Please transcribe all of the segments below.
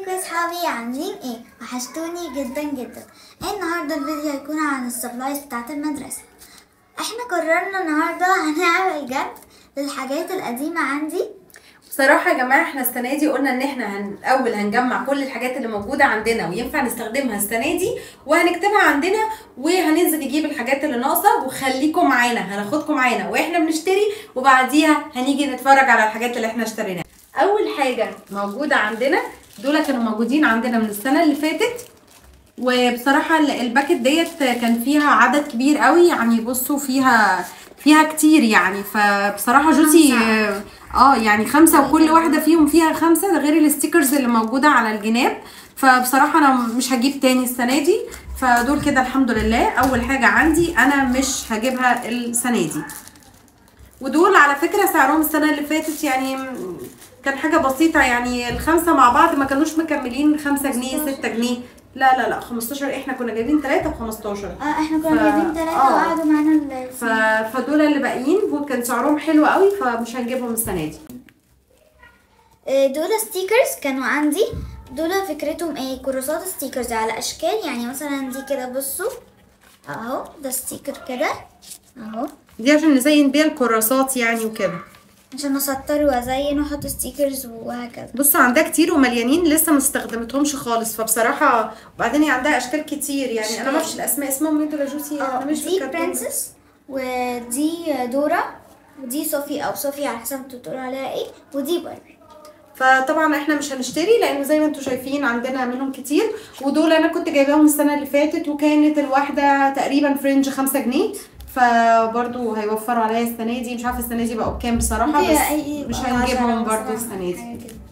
ازيكم يا صحابي عاملين ايه وحشتوني جدا جدا النهارده الفيديو هيكون عن السبلايز بتاعه المدرسه احنا قررنا النهارده هنعمل جد للحاجات القديمه عندي بصراحة يا جماعة احنا السنة دي قلنا ان احنا هن... اول هنجمع كل الحاجات اللي موجودة عندنا وينفع نستخدمها السنة دي وهنكتبها عندنا وهننزل نجيب الحاجات اللي ناقصة وخليكم معانا هناخدكم معانا واحنا بنشتري وبعديها هنيجي نتفرج على الحاجات اللي احنا اشتريناها اول حاجة موجودة عندنا دول كانوا موجودين عندنا من السنة اللي فاتت وبصراحة ال- الباكت ديت كان فيها عدد كبير قوي يعني بصوا فيها فيها كتير يعني فبصراحة جوسي خمسة. اه يعني خمسة وكل واحدة فيهم فيها خمسة ده غير الستيكرز اللي موجودة على الجناب فبصراحة انا مش هجيب تاني السنة دي فدول كده الحمد لله اول حاجة عندي انا مش هجيبها السنة دي ودول على فكرة سعرهم السنة اللي فاتت يعني م- كان حاجة بسيطة يعني الخمسة مع بعض ما كانوش مكملين خمسة جنيه ستة جنيه لا لا لا 15 احنا كنا جايبين ثلاثة ب 15 اه احنا كنا ف- جايبين ثلاثه آه. وقعدوا معانا ال- ف... فدول اللي باقيين وكان سعرهم حلو قوي فمش هنجيبهم السنة دي آه، دول ستيكرز كانوا عندي دول فكرتهم ايه كراسات ستيكرز على اشكال يعني مثلا دي كده بصوا اهو ده ستيكر كده اهو دي عشان نزين بيها الكراسات يعني وكده عشان اسطر وازين واحط ستيكرز وهكذا بصوا عندها كتير ومليانين لسه ما استخدمتهمش خالص فبصراحة وبعدين هي عندها اشكال كتير يعني انا ما اعرفش الاسماء اسمهم ايه دول يا جوسي اه انا مش دي فاكرة برنسس ودي دورا ودي صوفي او صوفي على حسب انتوا بتقولوا عليها ايه ودي باربي فطبعا احنا مش هنشتري لان زي ما انتم شايفين عندنا منهم كتير ودول انا كنت جايباهم السنه اللي فاتت وكانت الواحده تقريبا فرنج خمسة جنيه فبرضو هيوفروا عليا السنه دي مش عارفه السنه دي بقوا بكام بصراحه دي بس أي- مش عشرة هنجيبهم مثلاً، برضو السنه دي حاجة كده.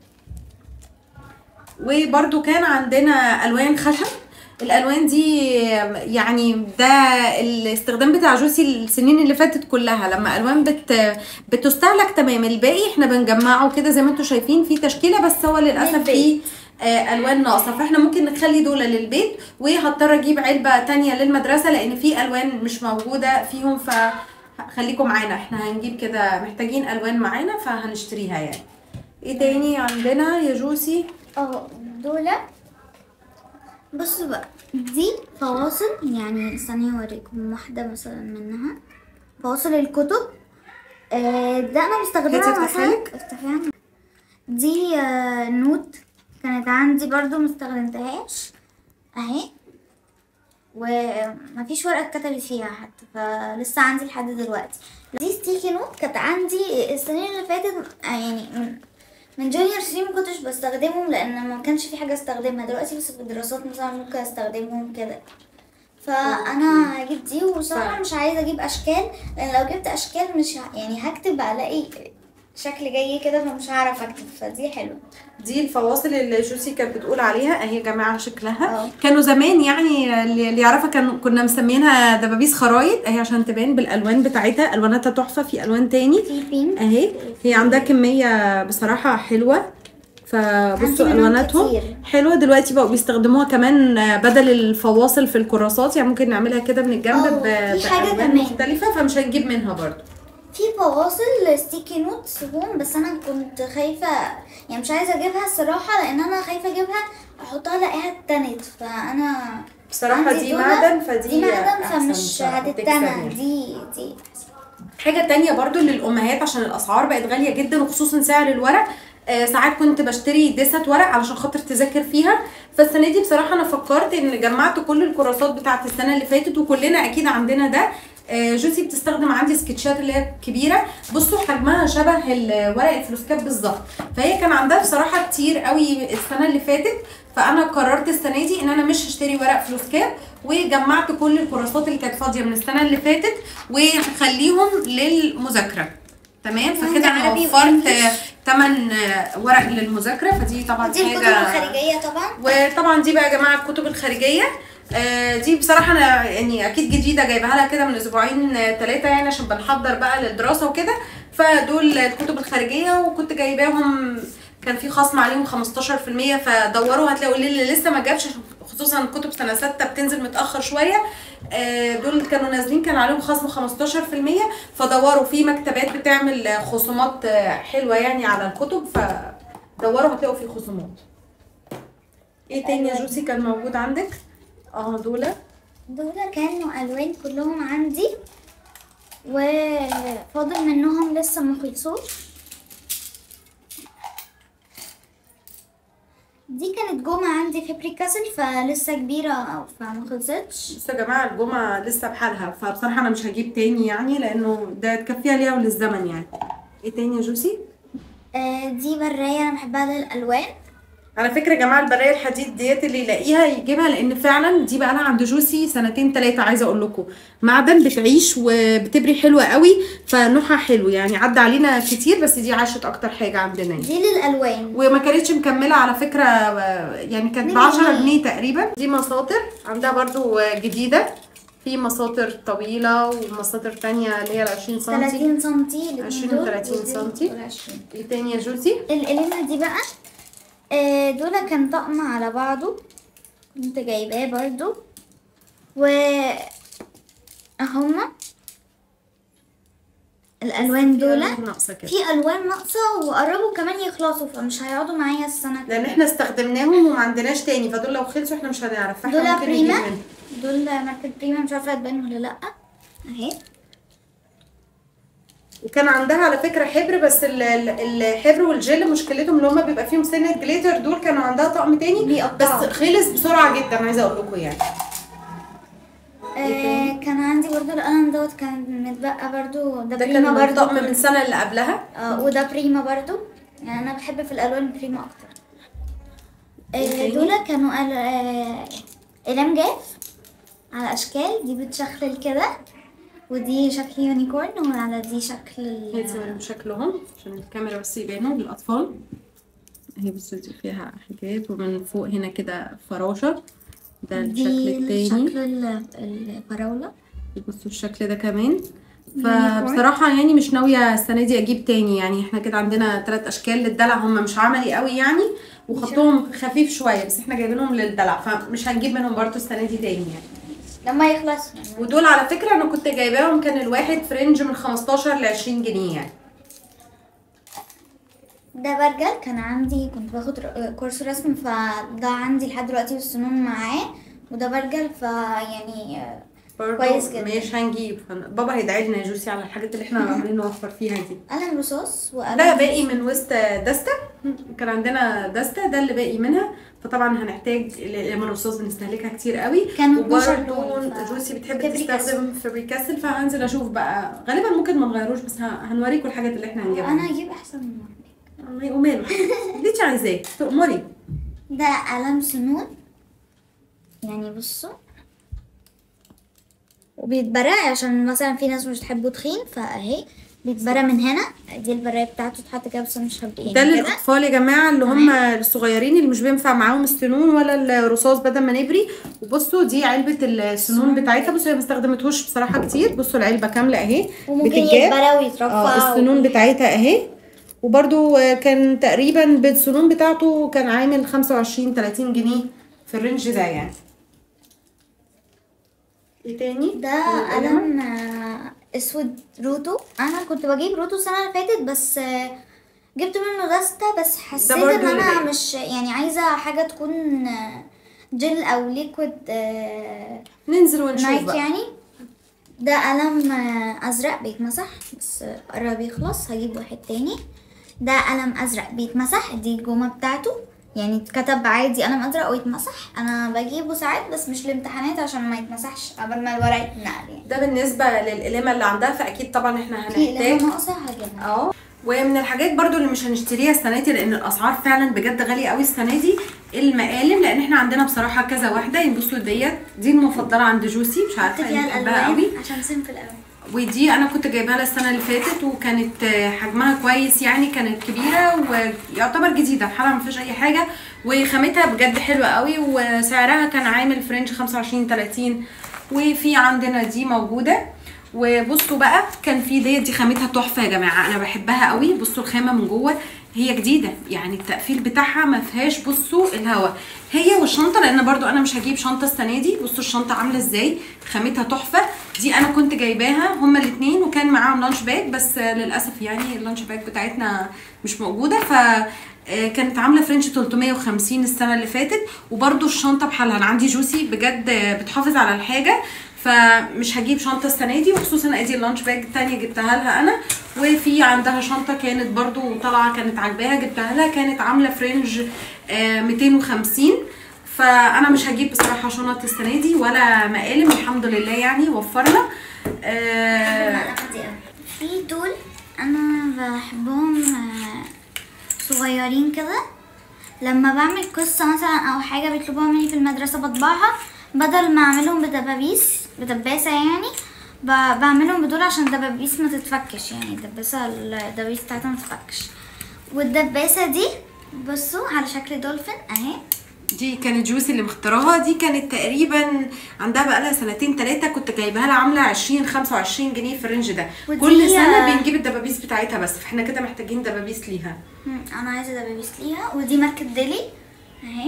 وبرضو كان عندنا الوان خشب الالوان دي يعني ده الاستخدام بتاع جوسي السنين اللي فاتت كلها لما الوان بت بتستهلك تمام الباقي احنا بنجمعه كده زي ما انتم شايفين في تشكيله بس هو للاسف للبيت. فيه آه، الوان ناقصه فاحنا ممكن نخلي دول للبيت وهضطر اجيب علبه تانية للمدرسه لان في الوان مش موجوده فيهم فخليكم معانا احنا هنجيب كده محتاجين الوان معانا فهنشتريها يعني ايه تاني عندنا يا جوسي اه دول بصوا بقى دي فواصل يعني استني اوريكم واحدة مثلا منها فواصل الكتب آه ده انا هاتي بستخدمها افتحيها مثلا لك. افتحيها دي آه نوت كانت عندي برضو مستخدمتهاش اهي ومفيش ورقة اتكتبت فيها حتى فلسه عندي لحد دلوقتي دي ستيكي نوت كانت عندي السنين اللي فاتت آه، يعني من من جونيور 3 ما كنتش بستخدمهم لان ما كانش في حاجه استخدمها دلوقتي بس في الدراسات مثلا ممكن استخدمهم كده فانا هجيب دي وصراحه ف- مش عايزه اجيب اشكال لان لو جبت اشكال مش ه... يعني هكتب الاقي شكل جاي كده فمش هعرف اكتب فدي حلوه دي الفواصل اللي جوسي كانت بتقول عليها اهي يا جماعه شكلها اه. كانوا زمان يعني اللي اللي يعرفها كان كنا مسمينها دبابيس خرايط اهي عشان تبان بالالوان بتاعتها الواناتها تحفه في الوان تاني في بينك اهي هي عندها كميه بصراحه حلوه فبصوا عندي منهم الواناتهم كتير. حلوه دلوقتي بقوا بيستخدموها كمان بدل الفواصل في الكراسات يعني ممكن نعملها كده من الجنب اه، ب- في حاجة بألوان كمان. مختلفه فمش هنجيب منها برضو في فواصل ستيكي نوت سهوم بس انا كنت خايفه يعني مش عايزه اجيبها الصراحه لان انا خايفه اجيبها احطها الاقيها اتنت فانا بصراحه عندي دي دول- معدن فدي دي معدن أحسن فمش بصراحة، هتتنى بتكسر دي دي حاجة تانية برضو للأمهات عشان الأسعار بقت غالية جدا وخصوصا سعر الورق آه ساعات كنت بشتري دست ورق علشان خاطر تذاكر فيها فالسنة دي بصراحة أنا فكرت إن جمعت كل الكراسات بتاعت السنة اللي فاتت وكلنا أكيد عندنا ده آه جوسي بتستخدم عندي سكتشات اللي هي كبيرة بصوا حجمها شبه ال- ورق الفلوسكاب بالظبط فهي كان عندها بصراحة كتير قوي السنة اللي فاتت فأنا قررت السنة دي إن أنا مش هشتري ورق فلوسكاب وجمعت كل الكراسات اللي كانت فاضية من السنة اللي فاتت وهخليهم للمذاكرة تمام فكده انا عربي وفرت وإنجليش. تمن ورق للمذاكره فدي طبعا دي الكتب حاجه الخارجيه طبعا وطبعا دي بقى يا جماعه الكتب الخارجيه آه، دي بصراحه انا يعني اكيد جديده جايبها لها كده من اسبوعين ثلاثه يعني عشان بنحضر بقى للدراسه وكده فدول الكتب الخارجيه وكنت جايباهم كان في خصم عليهم 15% فدوروا هتلاقوا اللي لسه ما جابش خصوصا كتب سنه سته بتنزل متاخر شويه آه، دول كانوا نازلين كان عليهم خصم 15% فدوروا في مكتبات بتعمل خصومات آه، حلوه يعني على الكتب فدوروا هتلاقوا في خصومات ايه تاني يا ألوان. جوسي كان موجود عندك اه دول دول كانوا الوان كلهم عندي وفاضل منهم لسه ما خلصوش دي كانت جمعة عندي في بريكاسل فلسه كبيرة فما خلصتش بس يا جماعه الجمعه لسه بحالها فبصراحه انا مش هجيب تاني يعني لانه ده تكفيها ليها وللزمن يعني ايه تاني يا جوسي آه دي براية انا بحبها للالوان على فكره يا جماعه البرايه الحديد ديت اللي يلاقيها يجيبها لان فعلا دي بقى لها عند جوسي سنتين ثلاثه عايزه اقول لكم معدن بتعيش وبتبري حلوه قوي فنوعها حلو يعني عدى علينا كتير بس دي عاشت اكتر حاجه عندنا يعني. دي للالوان وما كانتش مكمله على فكره آه، يعني كانت ب اتنين 10 جنيه. جنيه تقريبا دي مساطر عندها برضو آه، جديده في مساطر طويله ومساطر تانية اللي هي ال 20 سم 30 سنتي 20 و 30 سنتي. ايه تاني يا جوسي القلمة دي بقى آه، دول كان طقم على بعضه كنت جايباه برضو و هما الالوان دول ناقصه كده في الوان ناقصه وقربوا كمان يخلصوا فمش هيقعدوا معايا السنه لان كلها. احنا استخدمناهم وما عندناش تاني فدول لو خلصوا احنا مش هنعرف فاحنا دول ممكن نجيب بريما منهم. دول ماركة بريما مش عارفه هتبان ولا لا اهي وكان عندها على فكره حبر بس ال- ال- الحبر والجل مشكلتهم اللي هما بيبقى فيهم سنه جليتر دول كانوا عندها طقم تاني بيقطعوا. بس خلص بسرعه جدا عايزه اقول لكم يعني آه كان عندي برضو القلم دوت كان متبقى برضو ده, ده بريما كان برضو طقم من السنه اللي قبلها آه وده بريما برضو يعني انا بحب في الالوان بريما اكتر إيه آه تاني؟ دول كانوا ال- آه اقلام جاف على اشكال دي بتشخلل كده ودي شكل يونيكورن وعلى دي شكل ال- هيثم شكلهم عشان الكاميرا بس يبانوا للاطفال اهي بصوا دي فيها حاجات ومن فوق هنا كده فراشه ده الشكل دي التاني شكل ال- الفراولة بصوا الشكل ده كمان فبصراحة يعني مش ناوية السنة دي أجيب تاني يعني احنا كده عندنا تلات أشكال للدلع هم مش عملي قوي يعني وخطهم خفيف شوية بس احنا جايبينهم للدلع فمش هنجيب منهم برضو السنة دي تاني يعني لما يخلص ودول على فكرة أنا كنت جايباهم كان الواحد في رينج من 15 ل 20 جنيه يعني ده برجل كان عندي كنت باخد ر- كورس رسم فده عندي لحد دلوقتي والسنون معاه وده برجل فيعني آه، برضو كويس جدا. مش هنجيب هن- بابا هيدعي لنا يا جوسي على الحاجات اللي احنا عمالين نوفر فيها دي قلم رصاص وقلم ده باقي من وسط دستة كان عندنا دستة ده اللي باقي منها فطبعا هنحتاج الأقلام الرصاص بنستهلكها كتير قوي كانوا 12 وبرضه لون، ف- جوسي بتحب فابريكاسل. تستخدم فابريكاسل فهنزل اشوف بقى غالبا ممكن ما نغيروش بس ه- هنوريكم الحاجات اللي احنا هنجيبها انا هجيب احسن من واحد. وماله اللي انت عايزاه تأمري ده قلم سنون يعني بصوا وبيتبرى عشان مثلا في ناس مش بتحبه تخين فاهي بيتبرى من هنا دي البرايه بتاعته تحط كده بس مش هبقى ده كده للاطفال يا جماعه اللي هم الصغيرين اللي مش بينفع معاهم السنون ولا الرصاص بدل ما نبري وبصوا دي علبه السنون بتاعتها بصوا هي ما استخدمتهوش بصراحه كتير بصوا العلبه كامله اهي وممكن بتتجاب. يتبرى ويترفع اه السنون بتاعتها اهي وبرده كان تقريبا بالسنون بتاعته كان عامل 25 30 جنيه في الرينج ده يعني ايه تاني ده قلم آه، اسود روتو انا كنت بجيب روتو السنه اللي فاتت بس آه، جبت منه دستة بس حسيت برضو ان اللي انا باقي. مش يعني عايزه حاجه تكون آه، جل او ليكويد آه، ننزل ونشوف نايت بقى يعني ده قلم آه، ازرق بيتمسح بس آه، قرب يخلص هجيب واحد تاني ده قلم ازرق بيتمسح دي الجومه بتاعته يعني اتكتب عادي قلم ازرق ويتمسح انا بجيبه ساعات بس مش الامتحانات عشان ما يتمسحش قبل ما الورق يتنقل يعني ده بالنسبه للقلامه اللي عندها فاكيد طبعا احنا في هنحتاج قلم ناقصه هجيبها اه ومن الحاجات برضو اللي مش هنشتريها السنه دي لان الاسعار فعلا بجد غاليه قوي السنه دي المقالم لان احنا عندنا بصراحه كذا واحده يعني بصوا ديت دي المفضله عند جوسي مش حط عارفه فيها انا بحبها قوي الالوان عشان سنف الالوان ودي انا كنت جايباها السنه اللي فاتت وكانت آه، حجمها كويس يعني كانت كبيره ويعتبر جديده بحالها ما فيهاش اي حاجه وخامتها بجد حلوه قوي وسعرها كان عامل فرنج 25 30 وفي عندنا دي موجوده وبصوا بقى كان في ديت دي خامتها تحفه يا جماعه انا بحبها قوي بصوا الخامه من جوه هي جديده يعني التقفيل بتاعها ما فيهاش بصوا الهوا هي والشنطه لان برضو انا مش هجيب شنطه السنه دي بصوا الشنطه عامله ازاي خامتها تحفه دي انا كنت جايباها هما الاثنين وكان معاهم لانش باج بس للاسف يعني اللانش باج بتاعتنا مش موجوده ف آه، كانت عامله فرنش 350 السنه اللي فاتت وبرده الشنطه بحالها انا عندي جوسي بجد آه، بتحافظ على الحاجه فمش هجيب شنطه السنه دي وخصوصا ادي اللانش باج التانية جبتها لها انا وفي عندها شنطه كانت برضو طالعه كانت عاجباها جبتها لها كانت عامله فرنج آه، 250 فانا مش هجيب بصراحه شنط السنه دي ولا مقالم الحمد لله يعني وفرنا آه، لا فاضي قوي في دول انا بحبهم آه، صغيرين كده لما بعمل قصة مثلا او حاجة بيطلبوها مني في المدرسة بطبعها بدل ما اعملهم بدبابيس بدباسة يعني ب- بعملهم بدول عشان الدبابيس ما تتفكش يعني الدباسة الدبابيس بتاعتها ما تتفكش والدباسة دي بصوا على شكل دولفين اهي دي كانت جوسي اللي مختاراها دي كانت تقريبا عندها بقالها سنتين ثلاثه كنت جايباها لها عامله 20 25 جنيه في الرينج ده ودي كل هي- سنه بنجيب الدبابيس بتاعتها بس فاحنا كده محتاجين دبابيس ليها مم، انا عايزه دبابيس ليها ودي ماركه ديلي اهي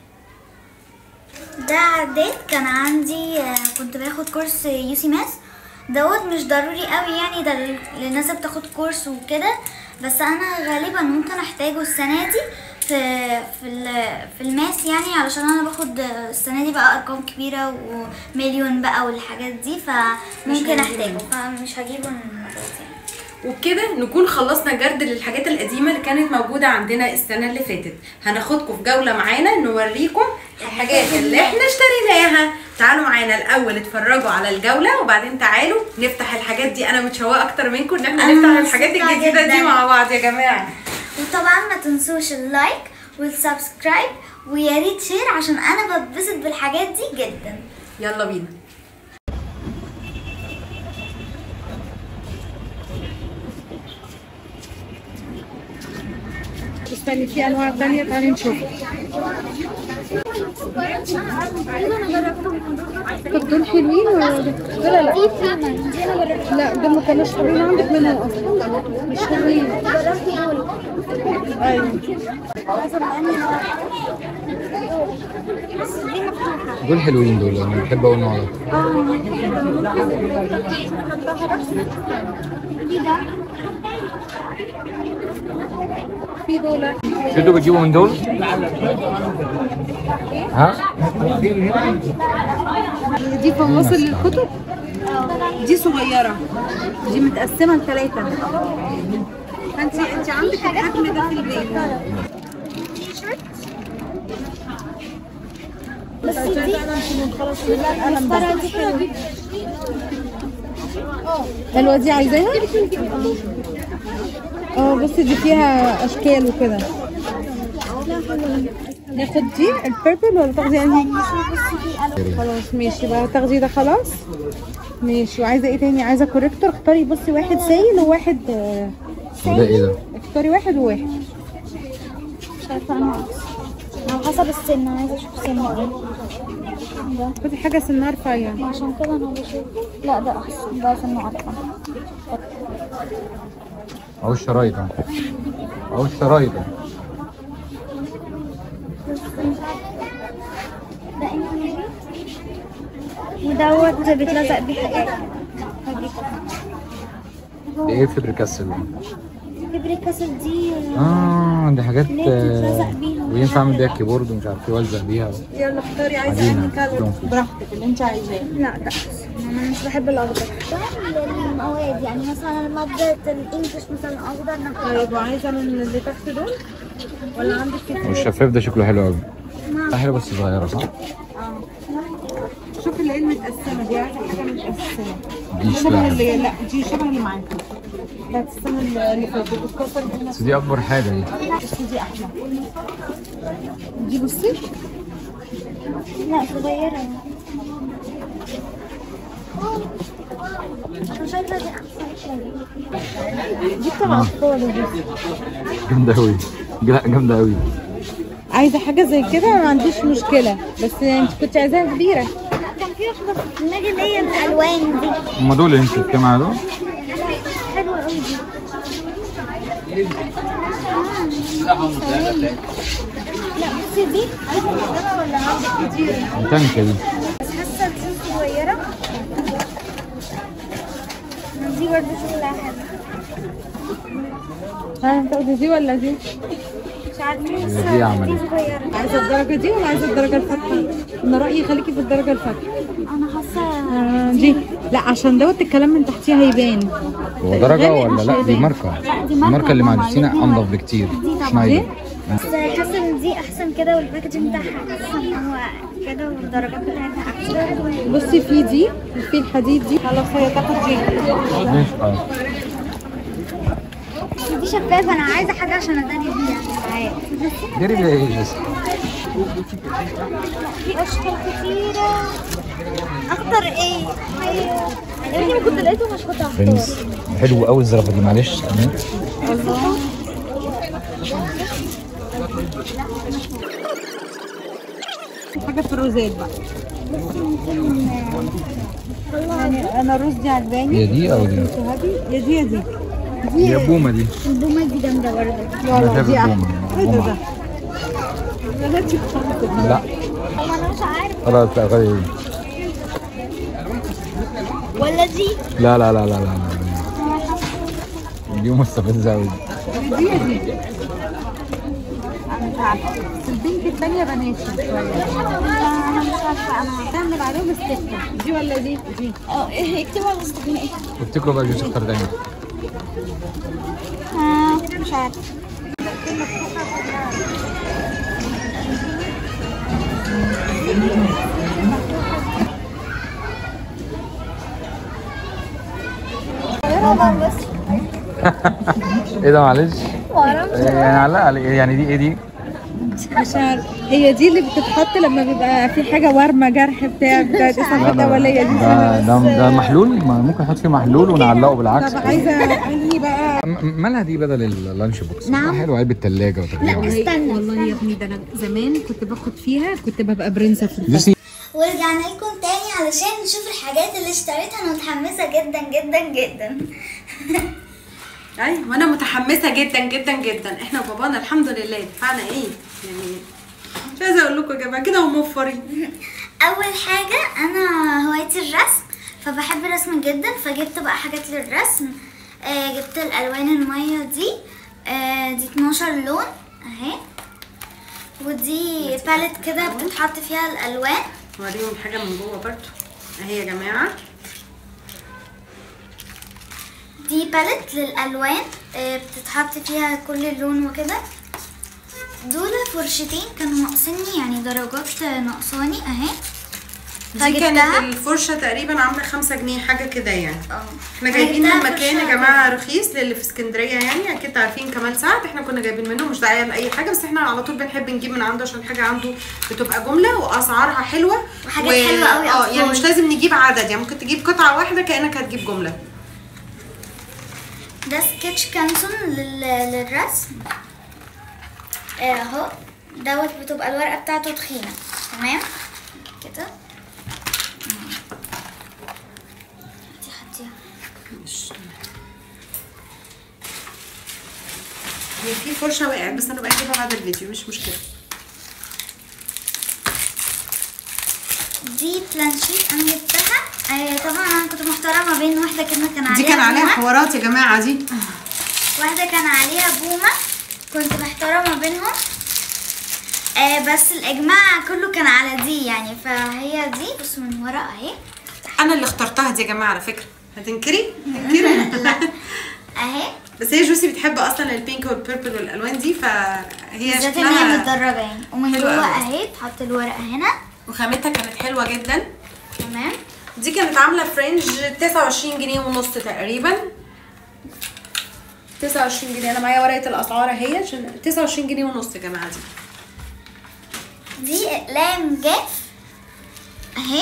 ده عداد كان عندي آه، كنت باخد كورس يو سي ماس دوت مش ضروري قوي يعني ده لل- للناس اللي بتاخد كورس وكده بس انا غالبا ممكن احتاجه السنه دي في في ال- في الماس يعني علشان انا باخد السنه دي بقى ارقام كبيره ومليون بقى والحاجات دي فممكن هنجيبه. احتاجه فمش هجيبه المره دي وبكده نكون خلصنا جرد للحاجات القديمه اللي كانت موجوده عندنا السنه اللي فاتت هناخدكم في جوله معانا نوريكم الحاجات اللي احنا اشتريناها تعالوا معانا الاول اتفرجوا على الجوله وبعدين تعالوا نفتح الحاجات دي انا متشوقه اكتر منكم ان احنا أنا نفتح الحاجات مبسوطة الجديده دي جداً. مع بعض يا جماعه وطبعا ما تنسوش اللايك والسبسكرايب ويا ريت شير عشان انا بتبسط بالحاجات دي جدا يلا بينا استني في انواع تانية تعالي نشوف طب دول حلوين ولا دول لا دي فيما دي انا جربت لا دول ما كانوش حلوين عندك منهم اصلا مش حلوين جربت دول ايوه حسب انهي نوع. بس دي مفتوحه دول حلوين دول انا بحب اقول النوع ده دي ده في دول انتوا بتجيبوا من دول؟ ها؟ دي فواصل للكتب دي صغيرة دي متقسمة لثلاثة فانت انت عندك الحجم ده في البيت بس دي خلاص القلم ده الفرع دي حلوه حلوة دي عايزاها؟ اه بصي دي فيها اشكال وكده ناخد دي البيربل ولا تاخدي انهي؟ خلاص ماشي بقى تاخدي ده خلاص ماشي وعايزه ايه تاني عايزه كوريكتور اختاري بصي واحد سايل وواحد آه، ده ايه ده؟ اختاري واحد وواحد مش عارفه انا على حسب السن عايزه اشوف سنه ايه ده خدي حاجه سنها رفيع عشان كده انا بشوف لا ده احسن ده سنه اطول اهو الشرايط اهو اهو الشرايط اهو ده انهي ودوت بيتلزق بيه حاجات ده ايه فبريكاسل فيبريكاسل دي اه دي حاجات ليه بتتلزق آه، بيها؟ وينفع اعمل بيها كيبورد ومش عارف ايه والزق بيها يلا اختاري عايزه عجينة. انهي كلر لون. براحتك اللي انت عايزاه لا ده انا مش بحب الاخضر ده المواد يعني مثلا مادة الانجليش مثلا اخضر انا طيب وعايزه من اللي تحت دول ولا عندك كتير والشفاف ده شكله حلو قوي ده حلو بس صغيره صح؟ شوف اللي هي المتقسمه دي عايزه حاجه متقسمه دي شبه شبه اللي لا دي شبه اللي معاكي بتاعت السنه اللي فاتت الكفر دي بس دي اكبر حاجه دي بس دي احلى دي بصي لا صغيرة انا شايفة دي احسن شوية دي بتاع اطفال دي جامده قوي لا جامده قوي عايزه حاجه زي كده ما عنديش مشكله بس انت كنت عايزاها كبيره لا كان في واحدة في دماغي اللي هي الالوان دي هم دول اللي انت بتتكلم على دول؟ حلوة قوي دي لا بصي دي عايزة صغيرة ولا عندك كتير التانكه دي بس حاسة دي صغيرة دي برضه شكلها حلو ها انت قلت دي ولا دي مش دي عملي عايزه الدرجه دي ولا عايزه الدرجه الفاتحه انا رايي خليكي في الدرجه الفاتحه انا حاسه آه دي لا عشان دوت الكلام من تحتيها هيبان هو درجة الغالي ولا مش لا دي هيبان. ماركة دي الماركة اللي مع ماما، جوستينا دي أنضف بكتير طبعا. شنايدر بس حاسه ان دي احسن كده والباكجينج بتاعها احسن هو كده والدرجات بتاعتها احسن بصي في دي وفي الحديد دي خلاص هي تاخد دي ماشي اه دي شفافه انا عايزه حاجه عشان اداني بيها ساعات ديري بيها ايه بس في اشكال كتيره اختار ايه؟ ايوه انا كنت لقيته مش كنت هختار برنس حلو قوي الزرافة دي معلش أمين حاجه في الروزات بقى يعني انا الروز دي عجباني هي دي أو دي هذه يا دي يا دي هي بومة دي البومه دي جامده برضه أنا شايف دي البومة ايه ده ده بومة. بناتي بتاعتك. لا هو انا مش عارف خلاص لا غير ولا دي لا لا لا لا لا لا دي مستفزة أوي دي يا دي انا مش عارفه بس البنك الثانيه بناتي شويه انا مش عارفه انا تعمل عليهم استفتاء دي ولا دي دي اه اكتبوا على الاستغناء افتكروا بقى جوز اختار تاني آه مش عارفه بس ايه ده معلش معرفش يعني علق على يعني دي ايه دي مش عارف هي دي اللي بتتحط لما بيبقى في حاجه ورمه جرح بتاع بتاع دي صفحه اوليه دي ده ده, ده محلول ما ممكن نحط فيه محلول ونعلقه بالعكس طب عايزه انهي بقى م- مالها دي بدل اللانش بوكس نعم. حلو علبة التلاجة وتغيير استنى والله يا ابني ده انا زمان كنت باخد فيها كنت ببقى برنسه في الفصل بصي ورجعنا لكم تاني علشان نشوف الحاجات اللي اشتريتها انا متحمسه جدا جدا جدا ايوه وانا متحمسه جدا جدا جدا احنا وبابانا الحمد لله دفعنا ايه يعني مش عايزه اقول لكم يا جماعه كده وموفرين اول حاجه انا هوايتي الرسم فبحب الرسم جدا فجبت بقى حاجات للرسم آه جبت الالوان الميه دي آه دي 12 لون اهي ودي باليت كده بتتحط فيها الالوان اوريهم حاجه من جوه برضو اهي يا جماعه دي باليت للالوان آه بتتحط فيها كل لون وكده دول فرشتين كانوا ناقصيني يعني درجات ناقصاني اهي دي كانت فجبتها. الفرشه تقريبا عامله خمسة جنيه حاجه كده يعني اه احنا جايبين من جبتها مكان يا فرشة جماعه رخيص للي في اسكندريه يعني اكيد عارفين كمال سعد احنا كنا جايبين منه مش داعيه لاي حاجه بس احنا على طول بنحب نجيب من عنده عشان الحاجه عنده بتبقى جمله واسعارها حلوه وحاجات حلوة قوي اه أطفال. يعني مش لازم نجيب عدد يعني ممكن تجيب قطعه واحده كانك هتجيب جمله ده سكتش كانسون لل... للرسم آه، اهو دوت بتبقى الورقة بتاعته تخينة تمام كده دي حطيها هي في فرشه وقعت بس انا بقى اجيبها بعد الفيديو مش مشكله دي بلانشيت انا جبتها آه طبعا انا كنت محتاره ما بين واحده كده كان عليها دي كان عليها بومة، حوارات يا جماعه دي واحده كان عليها بومه كنت محتاره ما بينهم آه بس الاجماع كله كان على دي يعني فهي دي بصوا من ورا اهي انا اللي اخترتها دي يا جماعه على فكره هتنكري هتنكري اهي بس هي جوسي بتحب اصلا البينك والبيربل والالوان دي فهي بالذات ان هي شكلها متدرجه يعني ومن حلوة جوه أوي. اهي تحط الورقه هنا وخامتها كانت حلوه جدا تمام دي كانت عامله فرنج 29 جنيه ونص تقريبا 29 جنيه انا معايا ورقه الاسعار اهي عشان 29 جنيه ونص يا جماعه دي دي اقلام جاف اهي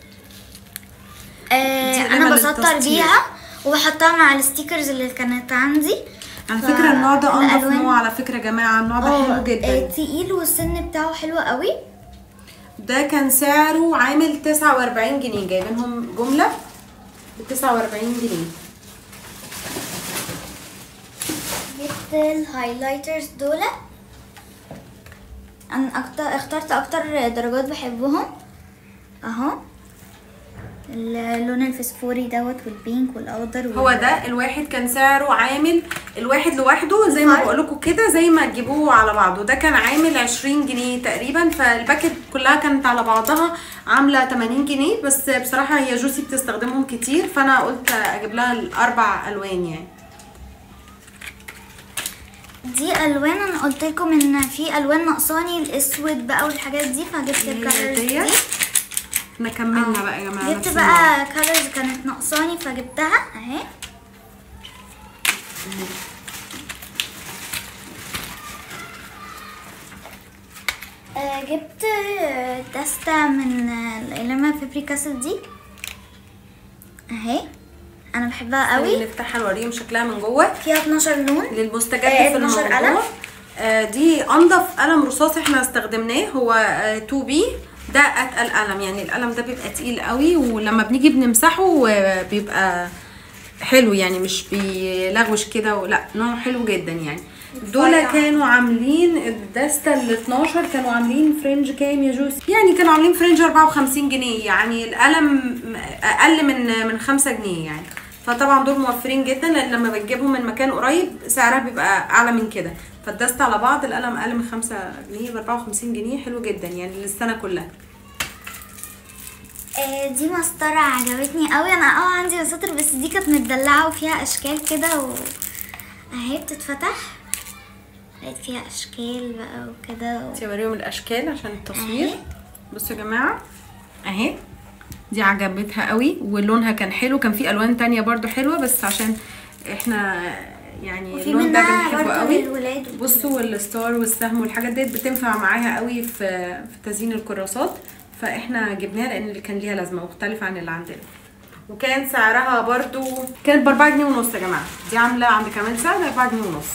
آه دي انا أقلام بسطر للتسطير. بيها وبحطها مع الستيكرز اللي كانت عندي على ف- فكره النوع ده انضف الألوان- نوع على فكره يا جماعه النوع ده اه حلو آه، جدا تقيل والسن بتاعه حلو قوي ده كان سعره عامل 49 جنيه جايبينهم جمله ب 49 جنيه جبت الهايلايترز دول انا اكتر اخترت اكتر درجات بحبهم اهو اللون الفسفوري دوت والبينك والاخضر وال- هو ده الواحد كان سعره عامل الواحد لوحده زي ما فرق. بقول لكم كده زي ما تجيبوه على بعضه ده كان عامل 20 جنيه تقريبا فالباكت كلها كانت على بعضها عامله 80 جنيه بس بصراحه هي جوسي بتستخدمهم كتير فانا قلت اجيب لها الاربع الوان يعني دي الوان انا قلت لكم ان في الوان ناقصاني الاسود بقى والحاجات دي فجبت هي الكالرز ديت. دي احنا كملنا بقى يا جماعه جبت نفس بقى كالرز كانت ناقصاني فجبتها اهي آه، جبت آه، دستة من آه، القلمة فيبري كاسل دي اهي انا بحبها قوي قوي نفتحها نوريهم شكلها من جوه فيها 12 لون للمستجد آه، في 12 قلم. الموضوع آه، دي انضف قلم رصاص احنا استخدمناه هو 2 بي ده اتقل قلم يعني القلم ده بيبقى تقيل قوي ولما بنيجي بنمسحه آه، بيبقى حلو يعني مش بيلغوش كده لا نوعه حلو جدا يعني دول رفيع. كانوا عاملين الدستة ال 12 كانوا عاملين فرنج كام يا جوسي؟ يعني كانوا عاملين فرنج 54 جنيه يعني القلم اقل من من 5 جنيه يعني فطبعا دول موفرين جدا لان لما بتجيبهم من مكان قريب سعرها بيبقى اعلى من كده فالدستة على بعض القلم اقل من 5 جنيه ب 54 جنيه حلو جدا يعني للسنة كلها آه، دي مسطرة عجبتني قوي انا اه عندي مساطر بس دي كانت متدلعة وفيها اشكال كده و... اهي بتتفتح لقيت فيها اشكال بقى وكده و... انتي وريهم الاشكال عشان التصوير أهي. بصوا يا جماعه اهي دي عجبتها قوي ولونها كان حلو كان في الوان تانية برضو حلوه بس عشان احنا يعني وفي اللون ده منها بنحبه برضو قوي للولاد وكده. بصوا والستار والسهم والحاجات ديت بتنفع معاها قوي في في تزيين الكراسات فاحنا جبناها لان اللي كان ليها لازمه مختلفه عن اللي عندنا وكان سعرها برضو كانت ب 4 جنيه ونص يا جماعه دي عامله عند كمان سعر 4 جنيه ونص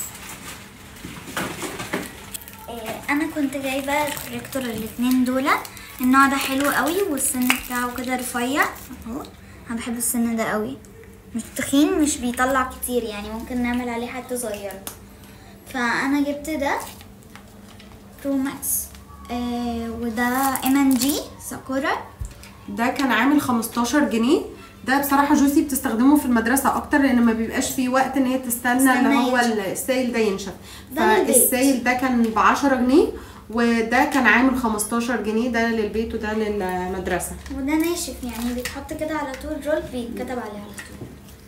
آه، انا كنت جايبه الكوريكتور الاتنين دول النوع ده حلو قوي والسن بتاعه كده رفيع اهو انا بحب السن ده قوي مش تخين مش بيطلع كتير يعني ممكن نعمل عليه حته صغيره فانا جبت ده برو ماكس آه وده ام ان جي ساكورا ده كان عامل 15 جنيه ده بصراحة جوسي بتستخدمه في المدرسة أكتر لأن ما بيبقاش في وقت إن هي تستنى تستنى اللي هو ينشف. السايل ده ينشف ده للبيت. فالسايل ده كان ب 10 جنيه وده كان عامل 15 جنيه ده للبيت وده للمدرسة وده ناشف يعني بيتحط كده على طول رول بيتكتب عليه على طول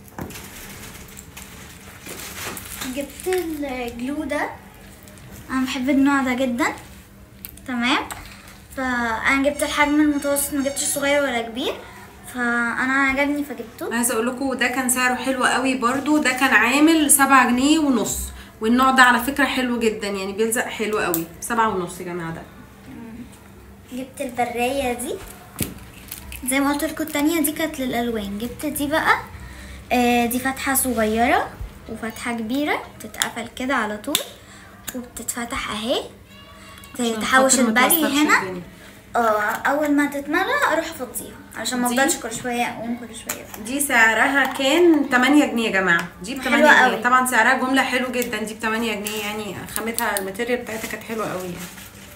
جبت الجلو ده انا بحب النوع ده جدا تمام فانا جبت الحجم المتوسط ما جبتش صغير ولا كبير فانا عجبني فجبته عايزة أقول لكم ده كان سعره حلو قوي برضو ده كان عامل 7 جنيه ونص والنوع ده على فكرة حلو جدا يعني بيلزق حلو قوي سبعة ونص يا جماعة ده جبت البراية دي زي ما قلت لكم التانية دي كانت للألوان جبت دي بقى آه دي فتحة صغيرة وفتحة كبيرة بتتقفل كده على طول وبتتفتح اهي عشان تحوش خاطر ما البري توسخش هنا الدنيا. اه اول ما تتملى اروح افضيها عشان ما دي؟ افضلش كل شويه اقوم كل شويه دي سعرها كان 8 جنيه يا جماعه دي ب 8 حلوة جنيه قوي. طبعا سعرها جمله حلو جدا دي ب 8 جنيه يعني خامتها الماتيريال بتاعتها كانت حلوه قوي يعني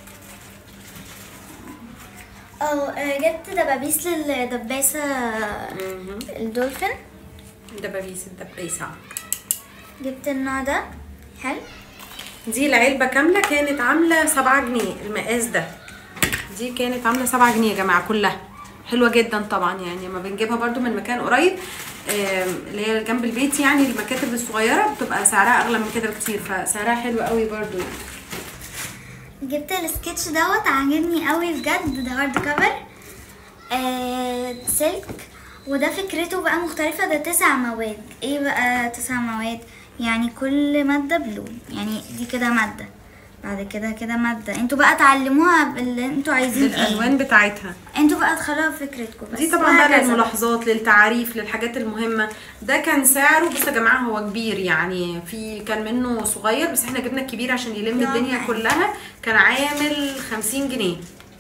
اه آه، جبت دبابيس للدباسه مهم. الدولفين دبابيس الدباسه جبت النوع ده حلو دي العلبه كامله كانت عامله 7 جنيه المقاس ده دي كانت عامله 7 جنيه يا جماعه كلها حلوه جدا طبعا يعني لما بنجيبها برضو من مكان قريب آم، اللي هي جنب البيت يعني المكاتب الصغيره بتبقى سعرها اغلى من كده بكتير فسعرها حلو قوي برضو يعني. جبت السكتش دوت عاجبني قوي بجد ده هارد كفر آه سلك وده فكرته بقى مختلفة ده تسع مواد ايه بقى تسع مواد يعني كل مادة بلون يعني دي كده مادة بعد كده كده مادة انتوا بقى تعلموها باللي انتوا عايزين ايه بالالوان بتاعتها انتوا بقى تخلوها في فكرتكم بس دي طبعا بقى وهكذا. للملاحظات للتعاريف للحاجات المهمه ده كان سعره بصوا يا جماعه هو كبير يعني في كان منه صغير بس احنا جبنا الكبير عشان يلم يقعد الدنيا معانا. كلها كان عامل 50 جنيه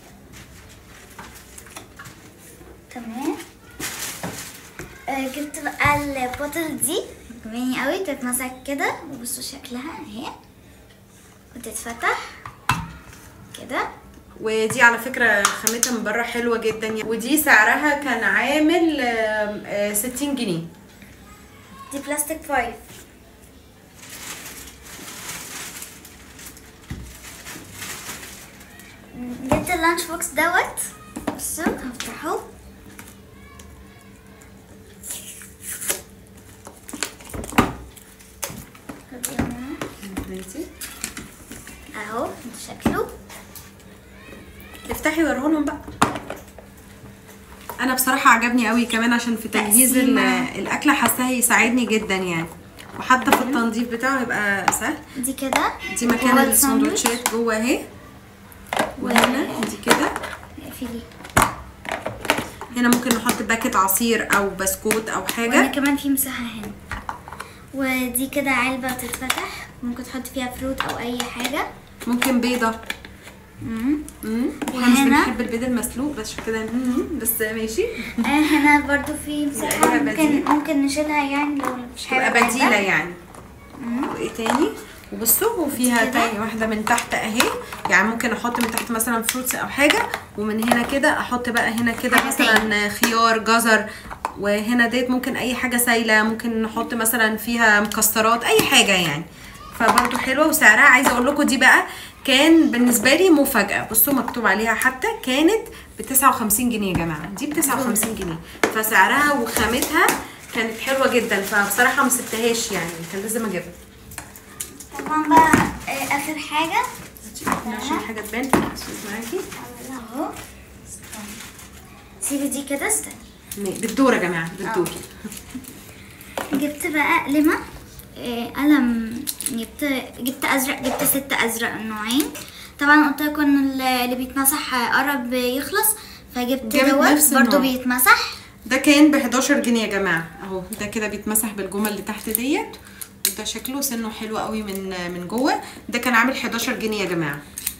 تمام آه جبت بقى البوتل دي عجباني قوي تتمسك كده وبصوا شكلها اهي وتتفتح كده ودي على فكره خامتها من بره حلوه جدا يعني. ودي سعرها كان عامل آم، آه، 60 جنيه دي بلاستيك فايف جبت اللانش بوكس دوت بصوا هفتحه انتي اهو ده شكله افتحي وريهولهم بقى انا بصراحه عجبني قوي كمان عشان في تجهيز ال- تقسيمة. الاكله حاساه هيساعدني جدا يعني وحتى في التنظيف بتاعه هيبقى سهل دي كده دي مكان جوه السندوتشات جوه اهي وهنا دي كده اقفلي هنا ممكن نحط باكت عصير او بسكوت او وهنا حاجه كمان في مساحة هنا ودي كده علبة بتتفتح ممكن تحط فيها فروت او اي حاجة ممكن بيضه مم. امم احنا مش وهنا- بنحب البيض المسلوق بس عشان كده مم، بس ماشي آه هنا برضو في مساحة علبة ممكن بديل. ممكن نشيلها يعني لو مش تبقى حابب بديله علبة. يعني وايه تاني وبصوا وفيها كده. تاني واحده من تحت اهي يعني ممكن احط من تحت مثلا فروتس او حاجه ومن هنا كده احط بقى هنا كده حاجة مثلا خيار جزر وهنا ديت ممكن اي حاجه سايله ممكن نحط مثلا فيها مكسرات اي حاجه يعني فبرضو حلوه وسعرها عايزه اقول لكم دي بقى كان بالنسبه لي مفاجاه بصوا مكتوب عليها حتى كانت ب 59 جنيه يا جماعه دي ب 59 جنيه فسعرها وخامتها كانت حلوه جدا فبصراحه ما سبتهاش يعني كان لازم اجيبها طبعا بقى آه اخر حاجة عشان حاجه تبان بصوا معاكي اهو استنى. سيبي دي كده استنى بالدور يا جماعه بالدور جبت بقى قلمة آه، قلم جبت جبت ازرق جبت ست ازرق نوعين طبعا قلت لكم ان اللي بيتمسح قرب يخلص فجبت جابت دوت نفس برضو النوع. بيتمسح ده كان ب 11 جنيه يا جماعه اهو ده كده بيتمسح بالجمل اللي تحت ديت وده شكله سنه حلو قوي من من جوه ده كان عامل 11 جنيه يا جماعه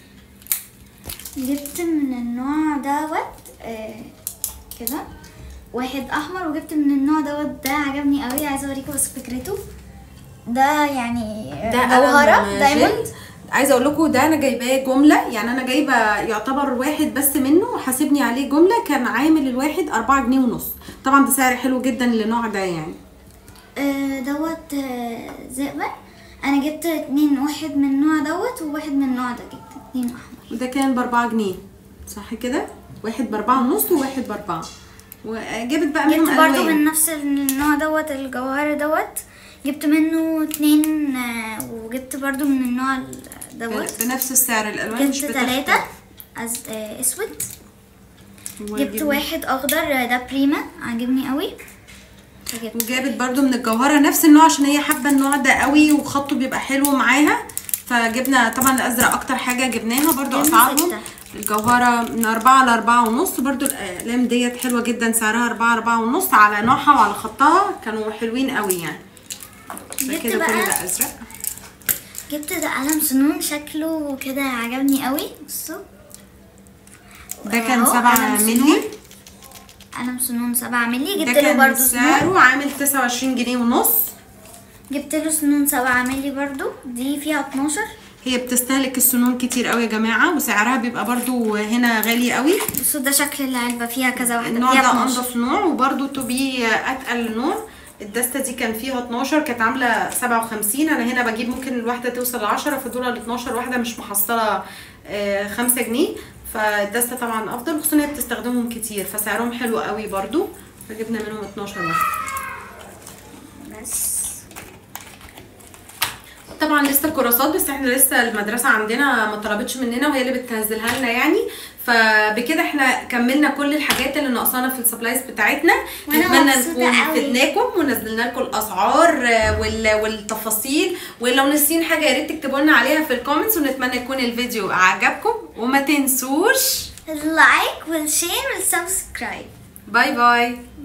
جبت من النوع دوت آه، كده واحد احمر وجبت من النوع دوت ده عجبني قوي عايزه اوريكم بس فكرته ده يعني ده جوهره قلم دايموند جلد. عايزه اقول لكم ده انا جايباه جمله يعني انا جايبه يعتبر واحد بس منه حاسبني عليه جمله كان عامل الواحد 4 جنيه ونص طبعا ده سعر حلو جدا للنوع ده يعني آه، دوت آه، زئبق انا جبت اتنين واحد من النوع دوت وواحد من النوع ده جبت اتنين احمر وده كان باربعة جنيه صح كده واحد باربعة ونص وواحد باربعة وجابت بقى منهم جبت برضو ألوان. من نفس النوع دوت الجوهرة دوت جبت منه اتنين آه، وجبت برضو من النوع ال- دوت بنفس السعر الالوان مش جبت بتختلف. تلاتة أز... آه، اسود جبت وجبت واحد اخضر آه، ده بريما عجبني قوي فجبت وجابت برضو من الجوهرة نفس النوع عشان هي حابة النوع ده قوي وخطه بيبقى حلو معاها فجبنا طبعا الازرق اكتر حاجة جبناها برضو جبنا اسعارهم ستة. الجوهرة من أربعة لأربعة ونص برضو الأقلام ديت حلوة جدا سعرها أربعة أربعة ونص على نوعها وعلى خطها كانوا حلوين قوي يعني ده جبت كده كل بقى- ده أزرق جبت ده قلم سنون شكله كده عجبني قوي بصوا ده كان أهو، سبعة قلم سنون. ملي قلم سنون سبعة ملي ده جبت له كان برضو سنون سعره عامل تسعة وعشرين جنيه ونص جبت له سنون سبعة ملي برضو دي فيها 12 هي بتستهلك السنون كتير قوي يا جماعة وسعرها بيبقى برضو هنا غالي قوي بصوا ده شكل العلبة فيها كذا واحدة النوع فيها ده 12 انضف نوع وبرده تو بي اتقل نوع الدستة دي كان فيها 12 كانت عاملة 57 انا هنا بجيب ممكن الواحدة توصل ل 10 فدول ال 12 واحدة مش محصلة 5 جنيه فالدستة طبعا افضل خصوصا ان هي بتستخدمهم كتير فسعرهم حلو قوي برضو فجبنا منهم 12 واحدة بس طبعا لسه الكراسات بس احنا لسه المدرسه عندنا ما طلبتش مننا وهي اللي بتنزلها لنا يعني فبكده احنا كملنا كل الحاجات اللي ناقصانا في السبلايز بتاعتنا وأنا نتمنى مبسوطة نكون قوي. فدناكم ونزلنا لكم الاسعار آه، وال- والتفاصيل ولو ناسيين حاجه يا ريت تكتبوا لنا عليها في الكومنتس ونتمنى يكون الفيديو عجبكم وما تنسوش اللايك والشير والسبسكرايب باي باي